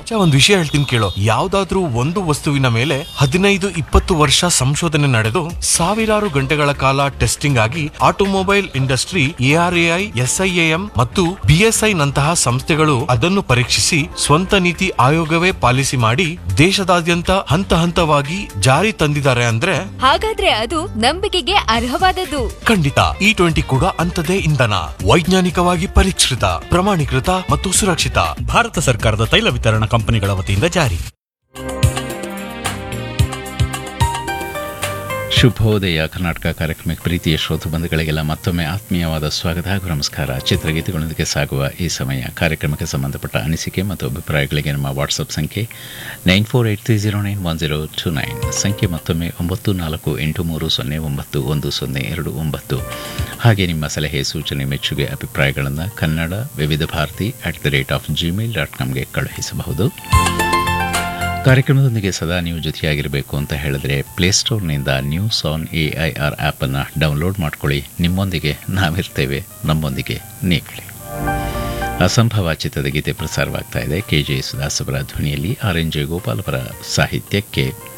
ಮಚ್ಚ ಒಂದ್ ವಿಷಯ ಹೇಳ್ತೀನಿ ಕೇಳೋ ಯಾವ್ದಾದ್ರೂ ಒಂದು ವಸ್ತುವಿನ ಮೇಲೆ ಹದಿನೈದು ಇಪ್ಪತ್ತು ವರ್ಷ ಸಂಶೋಧನೆ ನಡೆದು ಸಾವಿರಾರು ಗಂಟೆಗಳ ಕಾಲ ಟೆಸ್ಟಿಂಗ್ ಆಗಿ ಆಟೋಮೊಬೈಲ್ ಇಂಡಸ್ಟ್ರಿ ಎಆರ್ಎಐ ಎಸ್ಐಎಎಂ ಮತ್ತು ಬಿಎಸ್ಐ ನಂತಹ ಸಂಸ್ಥೆಗಳು ಅದನ್ನು ಪರೀಕ್ಷಿಸಿ ಸ್ವಂತ ನೀತಿ ಆಯೋಗವೇ ಪಾಲಿಸಿ ಮಾಡಿ ದೇಶದಾದ್ಯಂತ ಹಂತ ಹಂತವಾಗಿ ಜಾರಿ ತಂದಿದ್ದಾರೆ ಅಂದ್ರೆ ಹಾಗಾದ್ರೆ ಅದು ನಂಬಿಕೆಗೆ ಅರ್ಹವಾದದ್ದು ಖಂಡಿತ ಇ ಟ್ವೆಂಟಿ ಕೂಡ ಅಂಥದೇ ಇಂಧನ ವೈಜ್ಞಾನಿಕವಾಗಿ ಪರೀಕ್ಷಿತ ಪ್ರಮಾಣೀಕೃತ ಮತ್ತು ಸುರಕ್ಷಿತ ಭಾರತ ಸರ್ಕಾರದ ತೈಲ ವಿತರಣಾ ಕಂಪನಿಗಳ ವತಿಯಿಂದ ಜಾರಿ ಶುಭೋದಯ ಕರ್ನಾಟಕ ಕಾರ್ಯಕ್ರಮಕ್ಕೆ ಪ್ರೀತಿಯ ಶ್ರೋತೃ ಬಂಧುಗಳಿಗೆಲ್ಲ ಮತ್ತೊಮ್ಮೆ ಆತ್ಮೀಯವಾದ ಸ್ವಾಗತ ಹಾಗೂ ನಮಸ್ಕಾರ ಚಿತ್ರಗೀತೆಗಳೊಂದಿಗೆ ಸಾಗುವ ಈ ಸಮಯ ಕಾರ್ಯಕ್ರಮಕ್ಕೆ ಸಂಬಂಧಪಟ್ಟ ಅನಿಸಿಕೆ ಮತ್ತು ಅಭಿಪ್ರಾಯಗಳಿಗೆ ನಮ್ಮ ವಾಟ್ಸಪ್ ಸಂಖ್ಯೆ nine four eight three zero nine one zero two nine ಸಂಖ್ಯೆ ಮತ್ತೊಮ್ಮೆ ಒಂಬತ್ತು ನಾಲ್ಕು ಎಂಟು ಮೂರು ಸೊನ್ನೆ ಒಂಬತ್ತು ಒಂದು ಸೊನ್ನೆ ಎರಡು ಒಂಬತ್ತು ಹಾಗೆ ನಿಮ್ಮ ಸಲಹೆ ಸೂಚನೆ ಮೆಚ್ಚುಗೆ ಅಭಿಪ್ರಾಯಗಳನ್ನು Kannada Vividh Bharati at the rate of Gmail dot ಕಾಮ್ಗೆ ಕಳುಹಿಸಬಹುದು ಕಾರ್ಯಕ್ರಮದೊಂದಿಗೆ ಸದಾ ನೀವು ಜೊತೆಯಾಗಿರಬೇಕು ಅಂತ ಹೇಳಿದ್ರೆ ಪ್ಲೇಸ್ಟೋರ್ನಿಂದ news on A I R ಆ್ಯಪನ್ನು ಡೌನ್ಲೋಡ್ ಮಾಡ್ಕೊಳ್ಳಿ ನಿಮ್ಮೊಂದಿಗೆ ನಾವಿರ್ತೇವೆ ನಮ್ಮೊಂದಿಗೆ ನೀವಿರಿ ಅಸಂಭವ ಚಿತ್ರದ ಗೀತೆ ಪ್ರಸಾರವಾಗ್ತಾ ಇದೆ ಕೆ ಜೆ ಸುದಾಸ್ ಅವರ ಧ್ವನಿಯಲ್ಲಿ ಆರ್ ಎನ್ ಜೆ ಗೋಪಾಲ್ ಅವರ ಸಾಹಿತ್ಯಕ್ಕೆ